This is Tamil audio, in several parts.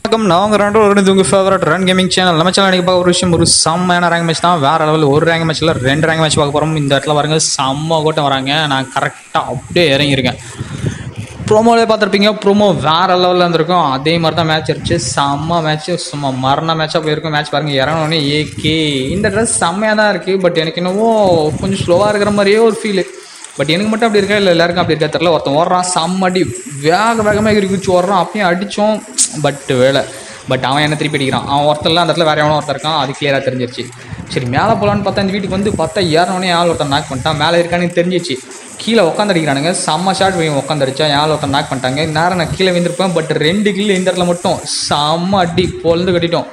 வணக்கம் நான் உங்கள் ரெண்டு ஒரு உங்கள் ஃபேவரட் ரன் கேமிங் சேனல் நம்ம சேனல் பார்க்க ஒரு விஷயம் ஒரு செம்மையான ரேங்க் மேட்ச் தான் வேற லெவல் ஒரு ரேங்க் மேட்ச்சில் ரெண்டு ரேங்க் மேட்ச் பார்க்க போகிறோம் இந்த இடத்துல பாருங்க செம்ம கூட்டம் வராங்க நான் கரெக்டாக அப்படியே இறங்கியிருக்கேன் ப்ரோமோலே பார்த்துருப்பீங்க ப்ரோமோ வேற லெவலில் இருந்திருக்கும் அதே மாதிரி தான் மேட்ச் இருந்துச்சு செம்ம மேட்ச் சும்மா மரண மேட்சாக போயிருக்கும் மேட்ச் பாருங்க இறங்கினோடனே ஏகே இந்த ட்ரெஸ் செம்மையாக தான் இருக்குது பட் எனக்கு என்னவோ கொஞ்சம் ஸ்லோவாக இருக்கிற மாதிரியே ஒரு ஃபீல் பட் எனக்கு மட்டும் அப்படி இருக்கா இல்லை எல்லாருக்கும் அப்படி இருக்கா தெரியல ஒருத்தன் ஓடுறான் செம்ம அடி வேக வேகமாக எகிரி குச்சி ஓடுறான் அப்பயும் அடித்தோம் பட் வேலை பட் அவன் என்ன திருப்பி அடிக்கிறான் அவன் ஒருத்தர்லாம் அந்த இடத்துல வேற எவனோ ஒருத்தர் இருக்கான் அது கிளியராக தெரிஞ்சிருச்சு சரி மேலே போகலான்னு பார்த்தா இந்த வீட்டுக்கு வந்து பார்த்தா ஏறினோடனே ஆள் ஒருத்தன் நாக் பண்ணிட்டான் மேலே இருக்கான்னு தெரிஞ்சிச்சு கீழே உட்காந்து அடிக்கிறானுங்க செம்ம ஷாட் போய் உட்காந்து அடிச்சா யாழ் ஒருத்தன் நாக் பண்ணிட்டாங்க நேரம் நான் கீழே விழுந்திருப்பேன் பட் ரெண்டு கில்லு இந்த இடத்துல மட்டும் செம்ம அடி பொழுது கட்டிட்டோம்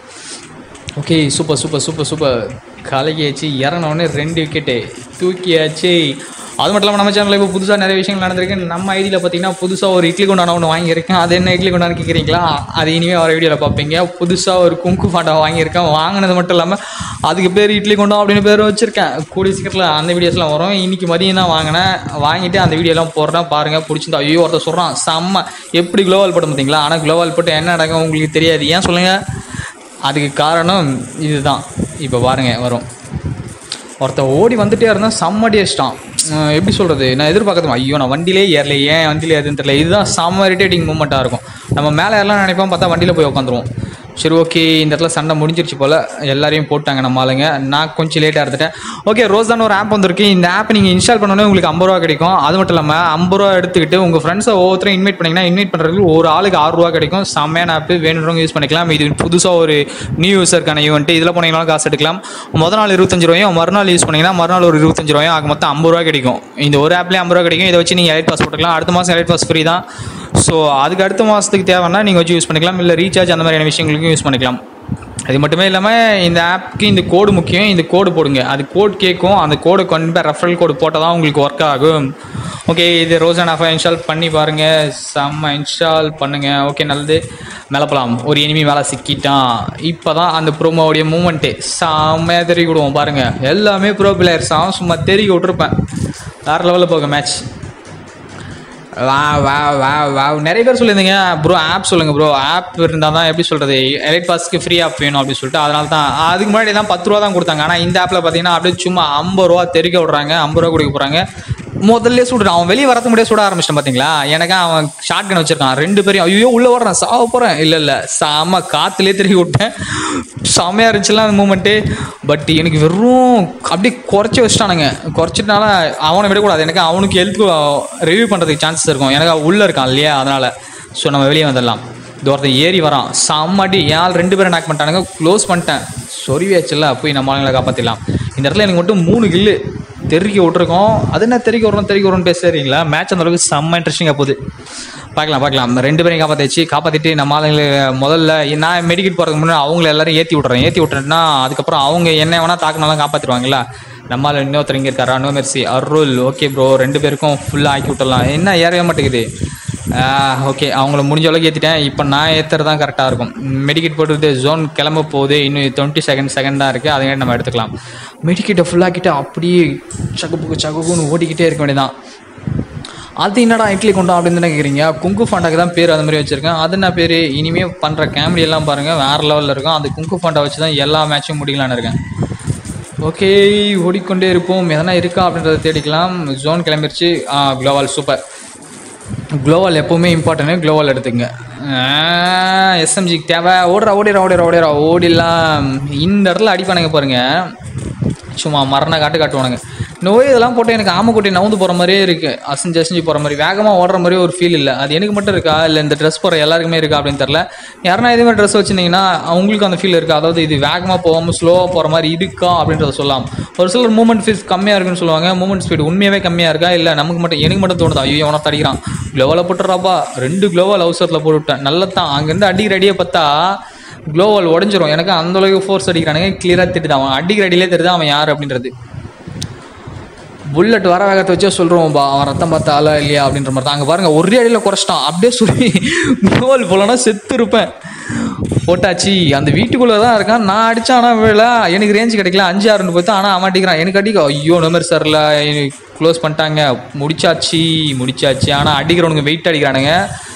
okay super super super super கலகியாச்சு இறங்கினோடனே ரெண்டு விக்கெட்டு தூக்கியாச்சு அது மட்டும் இல்லாமல் நம்ம சேனலில் இப்போ புதுசாக நிறைய விஷயங்கள் நடந்திருக்கு நம்ம ஐடியில் பார்த்தீங்கன்னா புதுசாக ஒரு இட்லி குண்டான ஒன்று வாங்கியிருக்கேன் அது என்ன இட்லி குண்டான்னு கேட்குறீங்களா அது இனிமேல் வர வீடியோவில் பார்ப்பீங்க புதுசாக ஒரு குங்கு பாண்டா வாங்கியிருக்கேன் வாங்கினது மட்டும் இல்லாமல் அதுக்கு பேர் இட்லி குண்டா அப்படின்னு பேர் வச்சுருக்கேன் கூடிய சீக்கிரத்தில் அந்த வீடியோஸ்லாம் வரும் இன்றைக்கி மதியம் தான் வாங்கினேன் வாங்கிட்டு அந்த வீடியோலாம் போடுறேன் பாருங்கள் பிடிச்சிருந்தா ஐயோ ஒருத்தர் சொல்கிறான் செம்ம எப்படி குளோவால் போட்டு பார்த்தீங்களா ஆனால் குளோவால் போட்டு என்ன நடக்கும் உங்களுக்கு தெரியாது ஏன் சொல்லுங்கள் அதுக்கு காரணம் இதுதான் இப்போ பாருங்க வரும் ஒருத்தன் ஓடி வந்துட்டே இருந்தால் செம்மடி அடிச்சிட்டான் அஹ் எப்படி சொல்கிறது நான் எதிர்பார்க்கறது ஐயோ நான் வண்டியிலே ஏறல ஏன் வண்டியில ஏறுதுன்னு தெரியல இதுதான் செம்ம இரிட்டேட்டிங் மூமெண்ட்டாக இருக்கும் நம்ம மேலே எல்லாம் நினைப்போம் பார்த்தா வண்டியில் போய் உட்காந்துருவோம் சரி ஓகே இந்த இடத்துல சண்டை முடிஞ்சிருச்சு போல் எல்லாரையும் போட்டாங்க நம்ம ஆளுங்க நான் கொஞ்சம் லேட்டாக இருந்துட்டேன் ஓகே ரோஸான ஒரு ஆப் வந்திருக்கு இந்த ஆப் நீங்கள் இன்ஸ்டால் பண்ணோன்னே உங்களுக்கு ஐம்பது ரூபா கிடைக்கும் அது மட்டும் இல்லாமல் ஐம்பது ரூபா எடுத்துக்கிட்டு உங்கள் ஃப்ரெண்ட்ஸை ஒவ்வொருத்தரும் இன்வைட் பண்ணிங்கன்னா இன்வைட் பண்ணுறதுக்கு ஒரு ஆளுக்கு ஆறு ரூபா கிடைக்கும் செம்மையான ஆப் வேணுன்றவங்க யூஸ் பண்ணிக்கலாம் இது புதுசாக ஒரு நியூ யூஸருக்கான ஈவெண்ட் இதில் போனீங்கனாலும் காசு எடுக்கலாம் முதல் நாள் இருபத்தஞ்சு ரூபாயும் மறுநாள் யூஸ் பண்ணிங்கன்னா மறுநாள் ஒரு இருபத்தஞ்சு ரூபாயும் ஆக மொத்தம் ஐம்பது ரூபா கிடைக்கும் இந்த ஒரு ஆப்லேயே ஐம்பது ரூபா கிடைக்கும் இதை வச்சு நீங்கள் எலைட் பாஸ் போட்டுக்கலாம் அடுத்த மாதம் எலைட் பாஸ் ஃப்ரீ தான் ஸோ அதுக்கு அடுத்த மாதத்துக்கு தேவைன்னா நீங்கள் வச்சு யூஸ் பண்ணிக்கலாம் இல்லை ரீசார்ஜ் அந்த மாதிரியான விஷயங்களுக்கும் யூஸ் பண்ணிக்கலாம் அது மட்டுமே இல்லாமல் இந்த ஆப்க்கு இந்த கோடு முக்கியம் இந்த கோடு போடுங்க அது கோட் கேட்கும் அந்த கோடு கொண்டு போய் ரெஃபரல் கோடு போட்டால் தான் உங்களுக்கு ஒர்க் ஆகும் ஓகே இது ரோசன் ஆஃபை இன்ஸ்டால் பண்ணி பாருங்கள் செம்ம இன்ஸ்டால் பண்ணுங்கள் ஓகே நல்லது மேலே போகலாம் ஒரு இனிமே மேலே சிக்கிட்டான் இப்போ தான் அந்த ப்ரோமோவுடைய மூமெண்ட்டு செம்மையாக தெரிய விடுவோம் பாருங்கள் எல்லாமே ப்ரோ பிளேயர்ஸ் அவன் சும்மா தெரிய விட்ருப்பேன் வேறு லெவலில் போக மேட்ச் வா வா வா வா நிறைய பேர் சொல்லியிருந்தீங்க ப்ரோ ஆப் சொல்லுங்கள் ப்ரோ ஆப் இருந்தால் தான் எப்படி சொல்கிறது எலைட் பாஸ்க்கு ஃப்ரீ ஆப் வேணும் அப்படின்னு சொல்லிட்டு அதனால தான் அதுக்கு முன்னாடி தான் பத்து ரூபா தான் கொடுத்தாங்க ஆனால் இந்த ஆப்பில் பார்த்தீங்கன்னா அப்படியே சும்மா ஐம்பது ரூபா தெறிக்க விட்றாங்க ஐம்பது ரூபா கொடுக்க போகிறாங்க முதல்ல சுடுறான் அவன் வெளியே வரது முடியாது சுட ஆரம்பிச்சிட்டான் பார்த்தீங்களா எனக்கு அவன் ஷார்ட் கன் வச்சிருக்கான் ரெண்டு பேரையும் ஐயோ உள்ளே ஓடுறான் சாவ போகிறேன் இல்லை இல்லை செம காற்றுலேயே திருப்பி விட்டேன் செம்மையாக இருந்துச்சுலாம் அந்த மூமெண்ட்டு பட் எனக்கு வெறும் அப்படியே குறைச்சி வச்சிட்டானுங்க குறைச்சிட்டனால அவனை விடக்கூடாது எனக்கு அவனுக்கு ஹெல்ப் ரிவ்யூ பண்ணுறதுக்கு சான்சஸ் இருக்கும் எனக்கு அவன் உள்ளே இருக்கான் இல்லையா அதனால் ஸோ நம்ம வெளியே வந்துடலாம் தூரத்தை ஏறி வரான் செம்மடி ஏன் ரெண்டு பேரும் நாக் பண்ணிட்டானுங்க க்ளோஸ் பண்ணிட்டேன் சொருவியாச்சுல்ல போய் நம்ம ஆளுங்களை காப்பாற்றிடலாம் இந்த இடத்துல எனக்கு மட்டும் மூணு கில்லு தெறிக்க விட்ருக்கோம் அது என்ன தெறிக்க விட்றோம் தெறிக்க விட்றோம்னு பேசுறீங்களா மேட்ச் அந்த அளவுக்கு செம்ம இன்ட்ரெஸ்டிங்காக போகுது பார்க்கலாம் பார்க்கலாம் ரெண்டு பேரையும் காப்பாற்றிச்சு காப்பாற்றிட்டு நம்ம ஆளுங்களை முதல்ல நான் மெடிக்கெட் போகிறதுக்கு முன்னாடி அவங்கள எல்லாரும் ஏற்றி விட்றேன் ஏற்றி விட்டுறேன்னா அதுக்கப்புறம் அவங்க என்ன வேணால் தாக்குனாலும் காப்பாற்றிடுவாங்களா நம்மளால் இன்னொருத்தர் இங்கே இருக்காரா no mercy Arul okay bro ரெண்டு பேருக்கும் ஃபுல்லாக ஆக்கி விட்டுடலாம் என்ன ஏறவே மாட்டேங்குது ஓகே அவங்கள முடிஞ்ச அளவுக்கு ஏற்றிட்டேன் இப்போ நான் ஏற்றுறது தான் கரெக்டாக இருக்கும் மெடிக்கெட் போட்டுட்டு ஜோன் கிளம்ப போகுது இன்னும் டுவெண்ட்டி செகண்ட் செகண்ட் தான் இருக்குது அதுங்க நம்ம எடுத்துக்கலாம் மெடிக்கெட்டை ஃபுல்லாக்கிட்டு அப்படியே சகுப்புக்கு சகுப்புன்னு ஓடிக்கிட்டே இருக்க வேண்டியதான் அது என்னடா இட்லி கொண்டோம் அப்படின்னு தானே கேட்குறீங்க குங்கு ஃபாண்டாக்கு தான் பேர் அந்த மாதிரி வச்சுருக்கேன் அது என்ன பேர் இனிமேல் பண்ணுற கேமரி எல்லாம் பாருங்கள் வேறு லெவலில் இருக்கும் அந்த குங்கு ஃபாண்டா வச்சு தான் எல்லா மேட்சும் முடிக்கலான்னு இருக்கேன் ஓகே ஓடிக்கொண்டே இருப்போம் எதனா இருக்கா அப்படின்றத தேடிக்கலாம் ஜோன் கிளம்பிருச்சு குளோவால் சூப்பர் குளோவால் எப்போவுமே இம்பார்ட்டன்ட் குளோவால் எடுத்துங்க எஸ்எம்ஜிக்கு தேவை ஓடுறா ஓடிறா ஓடிறா ஓடிறா ஓடிடலாம் இந்த இடத்துல அடிப்பானுங்க பாருங்க சும்மா மரண காட்டு காட்டுவானுங்க நோய் இதெல்லாம் போட்டு எனக்கு ஆமக்குட்டி நவுந்து போகிற மாதிரியே இருக்குது அசைஞ்சு அசைஞ்சு போகிற மாதிரி வேகமாக ஓடுற மாதிரி ஒரு ஃபீல் இல்லை அது எனக்கு மட்டும் இருக்கா இல்லை இந்த ட்ரெஸ் போகிற எல்லாருக்குமே இருக்கா அப்படின்னு தெரில யாருன்னா இதே மாதிரி ட்ரெஸ் வச்சுருந்தீங்கன்னா அவங்களுக்கு அந்த ஃபீல் இருக்கா அதாவது இது வேகமாக போகாமல் ஸ்லோவாக போகிற மாதிரி இருக்கா அப்படின்றத சொல்லலாம் ஒரு சிலர் மூமெண்ட் ஃபீஸ் கம்மியாக இருக்குன்னு சொல்லுவாங்க மூமெண்ட் ஸ்பீடு உண்மையாகவே கம்மியாக இருக்கா இல்லை நமக்கு மட்டும் எனக்கு மட்டும் தோணுதா ஐயோ அவனை தடிக்கிறான் க்ளோவில் போட்டுறாப்பா ரெண்டு க்ளோவால் அவசரத்தில் போட்டு விட்டேன் நல்லதான் அங்கேருந்து அடிக்கிற அடியை பார்த்தா க்ளோவால் உடஞ்சிரும் எனக்கு அந்த அளவுக்கு ஃபோர்ஸ் அடிக்கிறானுங்க கிளியராக தெரியுது அவன் அடிக்கிற அடியிலே தெரியுது அவன் யார் அப்படின்றது புல்லட் வர வேகத்தை வச்சே சொல்கிறோம் பா அவன் ரத்தம் பார்த்தா ஆளா இல்லையா அப்படின்ற மாதிரி தான் அங்கே பாருங்கள் ஒரே அடியில் குறைச்சிட்டான் அப்படியே சொல்லி கோல் போலனா செத்து இருப்பேன் போட்டாச்சு அந்த வீட்டுக்குள்ளே தான் இருக்கான் நான் அடித்தான் ஆனால் வேலை எனக்கு ரேஞ்சு கிடைக்கல அஞ்சு ஆறுன்னு போய்த்து ஆனால் அவன் அடிக்கிறான் எனக்கு அடிக்க ஐயோ நம்பர் சரில க்ளோஸ் பண்ணிட்டாங்க முடிச்சாச்சு முடிச்சாச்சு ஆனால் அடிக்கிறவனுங்க வெயிட் அடிக்கிறானுங்க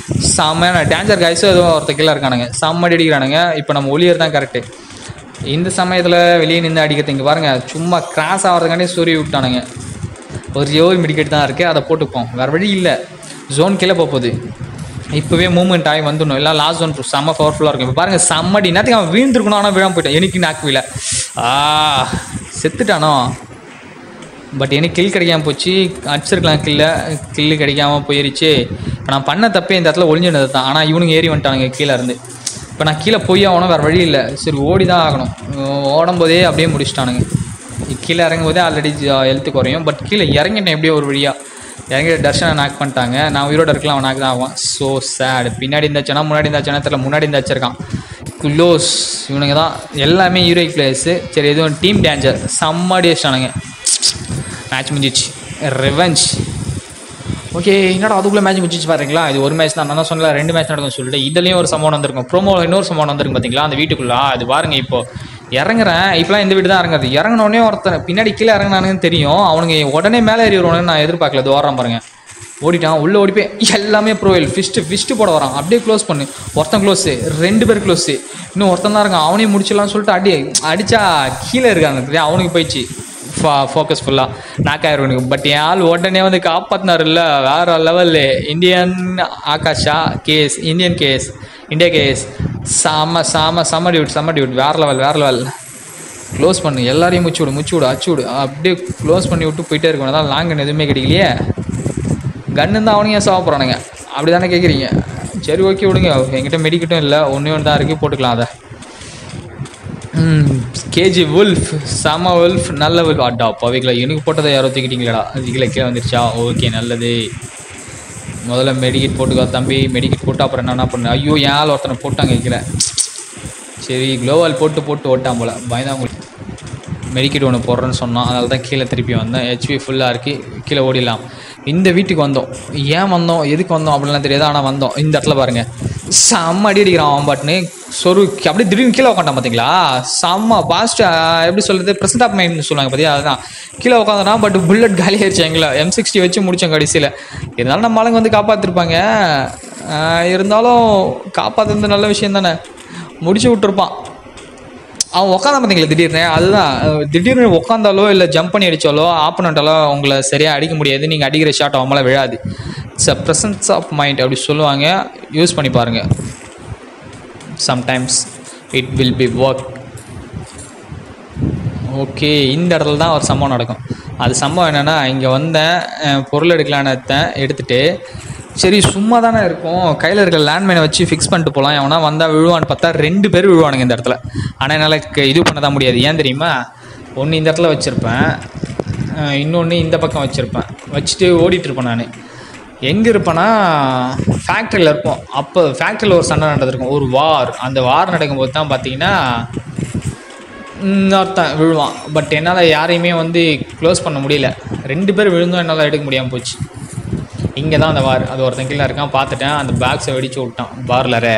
செம்மையான டேஞ்சர் காய்ஸும் எதுவும் ஒருத்த கீழே இருக்கானுங்க செம்ம அடி அடிக்கிறானுங்க இப்போ நம்ம ஒளியர் தான் கரெக்டு இந்த சமயத்தில் வெளியே நின்று அடிக்கிறது இங்கே பாருங்கள் சும்மா கிராஸ் ஆகிறதுக்காண்டி சொறி விட்டானுங்க ஒரு ஒரு மெடிக்கெட் தான் இருக்குது அதை போட்டுப்போம் வேறு வழி இல்லை ஜோன் கீழே போக போகுது இப்போவே மூவ்மெண்ட் ஆகி வந்துடணும் இல்லை லாஸ்ட் ஜோன் செம்ம பவர்ஃபுல்லாக இருக்கும் இப்போ பாருங்கள் செம்மடி நேரத்துக்கு அவன் வீழ்ந்துருக்கணும் ஆனால் விழாம போயிட்டான் எனக்கு நாக்குவில ஆ செத்துட்டானோ பட் எனக்கு கில் கிடைக்காம போச்சு அடிச்சிருக்கலாம் கில்ல கில்லு கிடைக்காம போயிருச்சு இப்போ நான் பண்ண தப்பே இந்த இடத்துல ஒளிஞ்சினது தான் ஆனால் இவனுங்க ஏறி வந்துட்டானுங்க கீழே இருந்து இப்போ நான் கீழே போய் ஆகணும் வேறு வழி இல்லை சரி ஓடி தான் ஆகணும் ஓடும் போதே அப்படியே முடிச்சிட்டானுங்க கீழே இறங்கும் போதே ஆல்ரெடி ஹெல்த்து குறையும் பட் கீழே இறங்கிட்டேன் எப்படியோ ஒரு வழியாக இறங்கி தர்ஷனை நாக் பண்ணிட்டாங்க நான் உயிரோட இருக்கலாம் அவன் நாக் தான் ஆகும் ஸோ சேட் பின்னாடி இருந்தாச்சுன்னா முன்னாடி இருந்தாச்சுன்னா தெரியல முன்னாடி இருந்தாச்சு இருக்கான் குலோஸ் இவனுங்க தான் எல்லாமே ஹீரோயிக் பிளேயர்ஸு சரி எதுவும் டீம் டேஞ்சர் செம்மடி வச்சிட்டானுங்க மேட்ச் முடிஞ்சிச்சு ரிவெஞ்ச் ஓகே என்னடா அதுக்குள்ளே மேட்ச் முடிச்சிச்சு பாருங்களா இது ஒரு மேட்ச் தான் நான் தான் சொன்னல ரெண்டு மேட்ச் நடக்கும் சொல்லிட்டு இதுலேயும் ஒரு சம்பவம் வந்திருக்கும் ப்ரோமோ இன்னொரு சம்பவம் வந்திருக்கும் பார்த்தீங்களா அந்த வீட்டுக்குள்ளே அது பாருங்க இப்போ இறங்குறேன் இப்போலாம் இந்த வீடு தான் இறங்குறது இறங்கினோடனே ஒருத்தன் பின்னாடி கீழே இறங்கினானுன்னு தெரியும் அவனுங்க உடனே மேலே ஏறி வருவானுன்னு நான் எதிர்பார்க்கல இது ஓடுறான் பாருங்க ஓடிட்டான் உள்ளே ஓடி போய் எல்லாமே ப்ரோயில் ஃபிஸ்ட்டு ஃபிஸ்ட்டு போட வரான் அப்படியே க்ளோஸ் பண்ணு ஒருத்தன் க்ளோஸு ரெண்டு பேர் க்ளோஸு இன்னும் ஒருத்தன் தான் இருக்கான் அவனையும் முடிச்சிடலாம்னு சொல்லிட்டு அடி அடிச்சா கீழே இருக்காங்க தெரியா அவனுக்கு போயிடுச்சு ஃபா ஃபோக்கஸ் ஃபுல்லாக நாக்காயிருவனுக்கு பட் என் ஆள் உடனே வந்து காப்பாற்றினார்ல வேற லெவல் இந்தியன் ஆகாஷா case Indian case India case செம செம செம டியூட் செம டியூட் வேற லெவல் வேற லெவல் க்ளோஸ் பண்ணு எல்லாரையும் முச்சு விடு முச்சு விடு அச்சு விடு அப்படியே க்ளோஸ் பண்ணி விட்டு போயிட்டே இருக்கணும் அதான் லாங் எதுவுமே கிடைக்கலையே கன்னு தான் அவனுங்க சாவ போகிறானுங்க அப்படி தானே கேட்குறீங்க சரி ஓகே விடுங்க என்கிட்ட மெடிக்கட்டும் இல்லை ஒன்றே ஒன்று தான் இருக்குது போட்டுக்கலாம் அதை கேஜி வுல்ஃப் செம வுல்ஃப் நல்ல வுல்ஃப் அட்டா பவிக்கல எனக்கு போட்டதை யாரோ தூக்கிட்டீங்களா கீழே கீழே வந்துருச்சா ஓகே நல்லது முதல்ல மெடிக்கெட் போட்டுக்கோ தம்பி மெடிக்கெட் போட்டு அப்புறம் என்னென்ன பண்ணு ஐயோ ஏன் ஆள் ஒருத்தனை போட்டாங்க கீழே சரி க்ளோவால் போட்டு போட்டு ஓட்டான் போல பயந்தாங்க மெடிக்கெட் ஒன்று போடுறேன்னு சொன்னான் அதனால தான் கீழே திருப்பி வந்தேன் ஹெச்பி ஃபுல்லாக இருக்குது கீழே ஓடிடலாம் இந்த வீட்டுக்கு வந்தோம் ஏன் வந்தோம் எதுக்கு வந்தோம் அப்படிலாம் தெரியாது ஆனால் வந்தோம் இந்த இடத்துல பாருங்க செம்ம அடி அடிக்கிறான் அவன் பாட்டுன்னு சொரு அப்படியே திடீர்னு கீழே உட்காண்டான் பார்த்தீங்களா செம்ம பாஸ்ட் எப்படி சொல்கிறது ப்ரெசென்ட் ஆஃப் மைண்ட் சொல்லுவாங்க பார்த்தியா அதுதான் கீழே உட்காந்துனா பட் புல்லட் காலி ஆயிடுச்சு எங்களை எம் சிக்ஸ்டி வச்சு முடித்தோம் கடைசியில் இருந்தாலும் நம்ம ஆளுங்க வந்து காப்பாற்றிருப்பாங்க இருந்தாலும் காப்பாற்றுறது நல்ல விஷயம் தானே முடிச்சு விட்டுருப்பான் அவன் உட்காந்தா பார்த்தீங்களா திடீர்னு அதுதான் அஹ் திடீர்னு உட்காந்தாலோ இல்லை ஜம்ப் பண்ணி அடித்தாலோ ஆப்பனண்ட்டாலோ உங்களை சரியாக அடிக்க முடியாது நீங்கள் அடிக்கிற ஷாட் அவன் மேலே விழாது it's a presence of mind அப்படி சொல்லுவாங்க யூஸ் பண்ணி பாருங்கள் sometimes it will be work okay இந்த இடத்துல தான் ஒரு சம்பவம் நடக்கும் அது சம்பவம் என்னென்னா இங்கே வந்தேன் அஹ் பொருள் எடுக்கலான்னு எடுத்தேன் எடுத்துகிட்டு சரி சும்மா தானே இருக்கும் கையில் இருக்க லேண்ட்மைனை வச்சு ஃபிக்ஸ் பண்ணிட்டு போகலாம் எவனா வந்தால் விழுவான்னு பார்த்தா ரெண்டு பேர் விழுவானுங்க இந்த இடத்துல ஆனால் என்னால் க- இது பண்ண தான் முடியாது ஏன் தெரியுமா ஒன்று இந்த இடத்துல வச்சுருப்பேன் இன்னொன்று இந்த பக்கம் வச்சுருப்பேன் வச்சுட்டு ஓடிட்டு இருப்பேன் நான் எங்கே இருப்பேன்னா ஃபேக்ட்ரியில் இருப்போம் அப்போ ஃபேக்ட்ரியில் ஒரு சண்டை நடந்திருக்கும் ஒரு வார் அந்த வார் நடக்கும்போது தான் பார்த்தீங்கன்னா இன்னொருத்தன் விழுவான் பட் என்னால் யாரையுமே வந்து க்ளோஸ் பண்ண முடியல ரெண்டு பேர் விழுந்தும் என்னால் எடுக்க முடியாமல் போச்சு இங்கே தான் அந்த வார் அது ஒருத்தன் கீழே இருக்கான் பார்த்துட்டேன் அந்த பேக்ஸை வெடிச்சு விட்டான் பார்லரை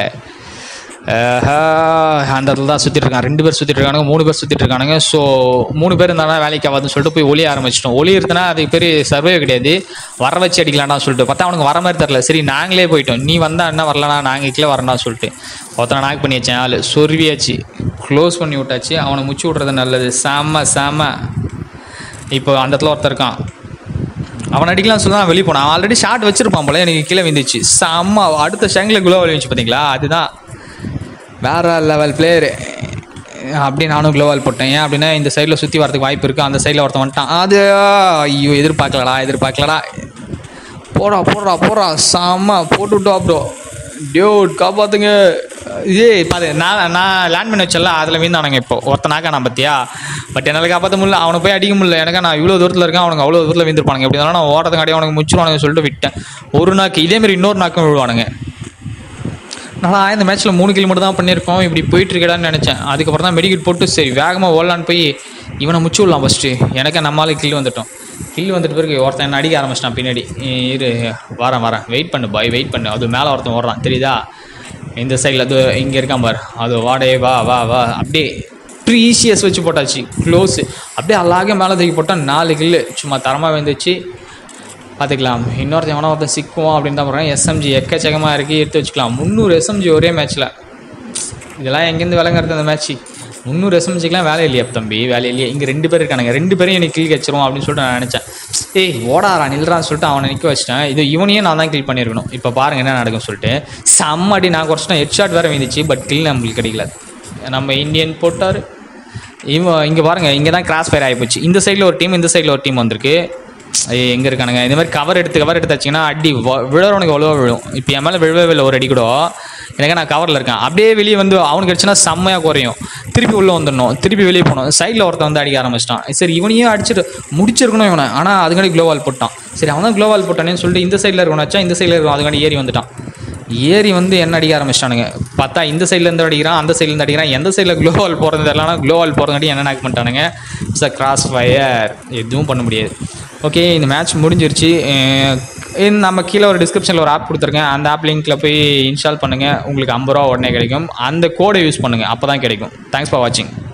அந்த இடத்துல தான் சுற்றிட்டு இருக்கான் ரெண்டு பேர் சுற்றிட்டு இருக்கானுங்க மூணு பேர் சுற்றிட்டு இருக்கானுங்க ஸோ மூணு பேர் இருந்தாலும் வேலைக்கு ஆகாதுன்னு சொல்லிட்டு போய் ஒளிய ஆரம்பிச்சிட்டோம் ஒளி இருந்தனா அதுக்கு பெரிய சர்வே கிடையாது வர வச்சு அடிக்கலாம்டா சொல்லிட்டு பார்த்தா அவனுக்கு வர மாதிரி தெரில சரி நாங்களே போயிட்டோம் நீ வந்தா என்ன வரலனா நாங்கள் கீழே வரேன்டா சொல்லிட்டு ஒருத்தனை நாக் பண்ணி வச்சேன் ஆள் சொருவியாச்சு க்ளோஸ் பண்ணி விட்டாச்சு அவனை முச்சு விட்றது நல்லது செம்ம செம்ம இப்போ அந்த இடத்துல ஒருத்தன் இருக்கான் அவன் அடிக்கலாம் சொல்லி தான் வெளியே போனான் அவன் ஆல்ரெடி ஷாட் வச்சிருப்பான் போல எனக்கு கீழே விந்துச்சு செம்ம அடுத்த ஷங்கில் குளோ விழுந்துச்சு பார்த்தீங்களா அதுதான் வேற லெவல் பிளேயரு அப்படி நானும் க்ளோவால் போட்டேன் ஏன் அப்படின்னா இந்த சைடில் சுற்றி வரதுக்கு வாய்ப்பு இருக்குது அந்த சைடில் ஒருத்தன் வந்துட்டான் அது ஐயோ எதிர்பார்க்கலடா எதிர்பார்க்கலடா போடா போடுறா போடுறா செம்ம போட்டு விட்டோம் அப்புறம் டியூட் காப்பாத்துங்க இதே பாரு நான் நான் லேண்ட்மேன் வச்சல அதில் வீந்தானுங்க இப்போ ஒருத்தன் நாக்கானா பார்த்தியா பட் என்னால் காப்பாற்ற முடியல அவனை போய் அடிக்க முடியல எனக்கு நான் இவ்வளோ தூரத்தில் இருக்கேன் அவனுக்கு அவ்வளோ தூரத்தில் வீந்திருப்பானுங்க எப்படி இருந்தாலும் நான் ஓடுறதுக்கு அடியே அவனுக்கு முச்சிருவானுங்க சொல்லிட்டு விட்டேன் ஒரு நாக்கு இதேமாரி இன்னொரு நாக்கும் விழுவானுங்க நல்லா இந்த மேட்ச்சில் மூணு கிலோ மட்டும் தான் பண்ணியிருக்கோம் இப்படி போயிட்டு இருக்கடான்னு நினச்சேன் அதுக்கப்புறம் தான் மெடிக்கெட் போட்டு சரி வேகமாக ஓடலான்னு போய் இவனை முச்சு விடலாம் ஃபஸ்ட்டு எனக்கு நம்மளால கில் வந்துட்டோம் கில் வந்துட்டு பிறகு ஒருத்தன் என்ன அடிக்க ஆரம்பிச்சிட்டான் பின்னாடி இ- இரு வரேன் வரேன் வெயிட் பண்ணு பாய் வெயிட் பண்ணு அது மேலே ஒருத்தன் ஓடுறான் தெரியுதா இந்த சைடில் அது இங்கே இருக்கான் பார் அது வாடே வா வா வா அப்படியே ப்ரீசியஸ் வச்சு போட்டாச்சு க்ளோஸு அப்படியே அழகாக மேலே தூக்கி போட்டால் நாலு கில்லு சும்மா தரமாக வந்துச்சு பார்த்துக்கலாம் இன்னொருத்தன் எவனோ ஒருத்தன் சிக்குவோம் அப்படின்னு தான் போகிறேன் எஸ்எம்ஜி எக்கச்சக்கமாக இருக்குது எடுத்து வச்சுக்கலாம் முந்நூறு எஸ்எம்ஜி ஒரே மேட்ச்சில் இதெல்லாம் எங்கேருந்து விளங்குறது அந்த மேட்ச் முந்நூறு எஸ்எம்ஜிக்கெலாம் வேலை இல்லையா தம்பி வேலை இல்லையா இங்கே ரெண்டு பேர் இருக்கானுங்க ரெண்டு பேரும் எனக்கு கில் வச்சிரும் அப்படின்னு சொல்லிட்டு நான் நினச்சேன் ஏய் ஓடாரா நில்றான்னு சொல்லிட்டு அவனை நிற்க வச்சிட்டேன் இது இவனையும் நான் தான் கில் பண்ணியிருக்கணும் இப்போ பாருங்க என்ன நடக்கும் சொல்லிட்டு செம்ம அடி நான் குறைச்சிட்டேன் ஹெட் ஷாட் வேறு வந்துச்சு பட் கில் நம்மளுக்கு கிடைக்கல நம்ம இந்தியன் போட்டார் இவன் இங்கே பாருங்க இங்கே தான் கிராஸ் ஃபயர் ஆகிப்போச்சு இந்த சைடில் ஒரு டீம் இந்த சைடில் ஒரு டீம் வந்திருக்கு ஐயோ எங்கே இருக்கானுங்க இந்த மாதிரி கவர் எடுத்து கவர் எடுத்து வச்சிங்கன்னா அடி வ- விழுறவனுக்கு அவ்வளோ விழும் இப்போ என் மேலே விழவே இல்லை ஒரு அடி கூட எனக்கு நான் கவரில் இருக்கேன் அப்படியே வெளியே வந்து அவனுக்கு அடிச்சுன்னா செம்மையாக குறையும் திருப்பி உள்ளே வந்துடணும் திருப்பி வெளியே போகணும் சைடில் ஒருத்தன் வந்து அடிக்க ஆரம்பிச்சிட்டான் சரி இவனையும் அடிச்சுட்டு முடிச்சிருக்கணும் இவனை ஆனால் அதுக்காண்டி க்ளோவால் போட்டான் சரி அவன் தான் க்ளோவால் போட்டானேன்னு சொல்லிட்டு இந்த சைடில் இருக்கணும் வச்சா இந்த சைடில் இருக்கும் அதுக்காண்டி ஏறி வந்துட்டான் ஏறி வந்து என்ன அடிக்க ஆரம்பிச்சிட்டானுங்க பார்த்தா இந்த சைட்லேருந்து அடிக்கிறான் அந்த சைட்லேருந்து அடிக்கிறான் எந்த சைடில் க்ளோவால் போகிறது தெரியலனா க்ளோவால் போகிறங்காட்டி என்ன நாக் பண்ணிட்டானுங்க இட்ஸ் அ கிராஸ் ஃபயர் எதுவும் பண்ண முடியாது ஓகே இந்த மேட்ச் முடிஞ்சிருச்சு அஹ் இந்த நம்ம கீழே ஒரு டிஸ்கிரிப்ஷனில் ஒரு ஆப் கொடுத்துருக்கேன் அந்த ஆப் லிங்க்கில் போய் இன்ஸ்டால் பண்ணுங்கள் உங்களுக்கு ஐம்பது ரூபா உடனே கிடைக்கும் அந்த கோடை யூஸ் பண்ணுங்கள் அப்போ தான் கிடைக்கும் தேங்க்ஸ் ஃபார் வாட்சிங்